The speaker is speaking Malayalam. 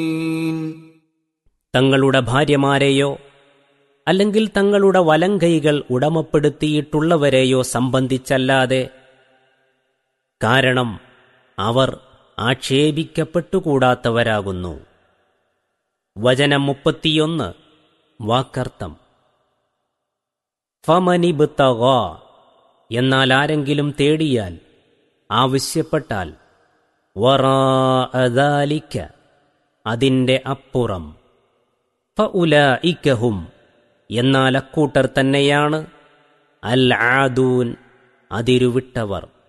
തങ്ങളുടെ ഭാര്യമാരെയോ അല്ലെങ്കിൽ തങ്ങളുടെ വലങ്കൈകൾ ഉടമപ്പെടുത്തിയിട്ടുള്ളവരെയോ സംബന്ധിച്ചല്ലാതെ കാരണം അവർ ആക്ഷേപിക്കപ്പെട്ടുകൂടാത്തവരാകുന്നു വചനം മുപ്പത്തിയൊന്ന് വാക്കർത്ഥം ഫമനിബുത്തഗ എന്നാൽ ആരെങ്കിലും തേടിയാൽ ആവശ്യപ്പെട്ടാൽ വറാഅദാലിക്ക അതിൻ്റെ അപ്പുറം ഫഉലായിക്കഹും എന്നാൽ അക്കൂട്ടർ തന്നെയാണ് അൽ ആദൂൻ അതിരുവിട്ടവർ